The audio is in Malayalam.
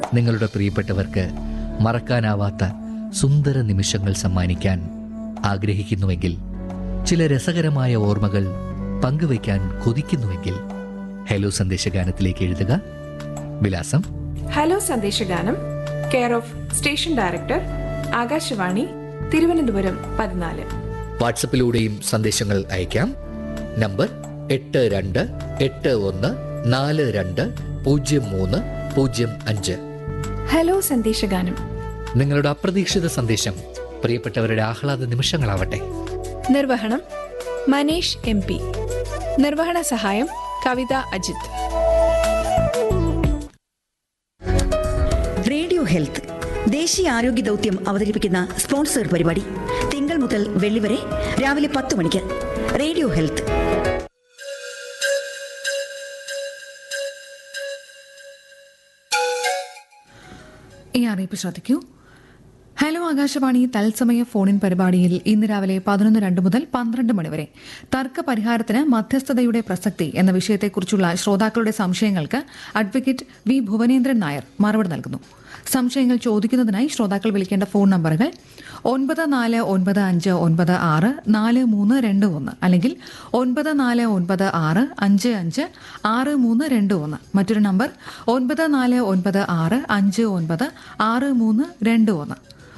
നിങ്ങളുടെ പ്രിയപ്പെട്ടവർക്ക് മറക്കാനാവാത്ത സുന്ദര നിമിഷങ്ങൾ സമ്മാനിക്കാൻ ആഗ്രഹിക്കുന്നുവെങ്കിൽ ചില രസകരമായ ഓർമ്മകൾ പങ്കുവയ്ക്കാൻ കൊതിക്കുന്നുവെങ്കിൽ ഹലോ സന്ദേശഗാനത്തിലേക്ക് എഴുതുക വിലാസം ഹലോ സന്ദേശഗാനം care of station director Akashvani Thiruvananthapuram പതിനാല് വാട്സപ്പിലൂടെയും സന്ദേശങ്ങൾ അയക്കാം നമ്പർ എട്ട് രണ്ട് എട്ട് ഒന്ന് നാല് രണ്ട് പൂജ്യം മൂന്ന് പൂജ്യം അഞ്ച് ഹലോ സന്ദേശഗാനം നിങ്ങളുടെ അപ്രതീക്ഷിത സന്ദേശം പ്രിയപ്പെട്ടവരുടെ ആഹ്ലാദ നിമിഷങ്ങളാവട്ടെ നിർവഹണം മനേഷ് എം പി നിർവഹണ സഹായം കവിത അജിത് റേഡിയോ ഹെൽത്ത് ദേശീയ ആരോഗ്യ ദൗത്യം അവതരിപ്പിക്കുന്ന സ്പോൺസർ പരിപാടി തിങ്കൾ മുതൽ വെള്ളി വരെ രാവിലെ പത്ത് മണിക്ക് റേഡിയോ ഹെൽത്ത് ഈ അറിയിപ്പ് ശ്രദ്ധിക്കൂ ഹലോ ആകാശവാണി തത്സമയ ഫോണിൻ പരിപാടിയിൽ ഇന്ന് രാവിലെ പതിനൊന്ന് രണ്ട് മുതൽ പന്ത്രണ്ട് മണിവരെ തർക്ക പരിഹാരത്തിന് മധ്യസ്ഥതയുടെ പ്രസക്തി എന്ന വിഷയത്തെക്കുറിച്ചുള്ള ശ്രോതാക്കളുടെ സംശയങ്ങൾക്ക് അഡ്വക്കേറ്റ് വി ഭുവനേന്ദ്രൻ നായർ മറുപടി നൽകുന്നു സംശയങ്ങൾ ചോദിക്കുന്നതിനായി ശ്രോതാക്കൾ വിളിക്കേണ്ട ഫോൺ നമ്പറുകൾ ഒൻപത് നാല് ഒൻപത് അഞ്ച് ഒൻപത് ആറ് നാല് മൂന്ന് രണ്ട് ഒന്ന് അല്ലെങ്കിൽ ഒൻപത് നാല് ഒൻപത് ആറ് അഞ്ച് അഞ്ച് ആറ് മൂന്ന് രണ്ട് ഒന്ന് മറ്റൊരു നമ്പർ ഒൻപത് നാല് ഒൻപത് ആറ് അഞ്ച് ഒൻപത് ആറ് മൂന്ന് രണ്ട് ഒന്ന്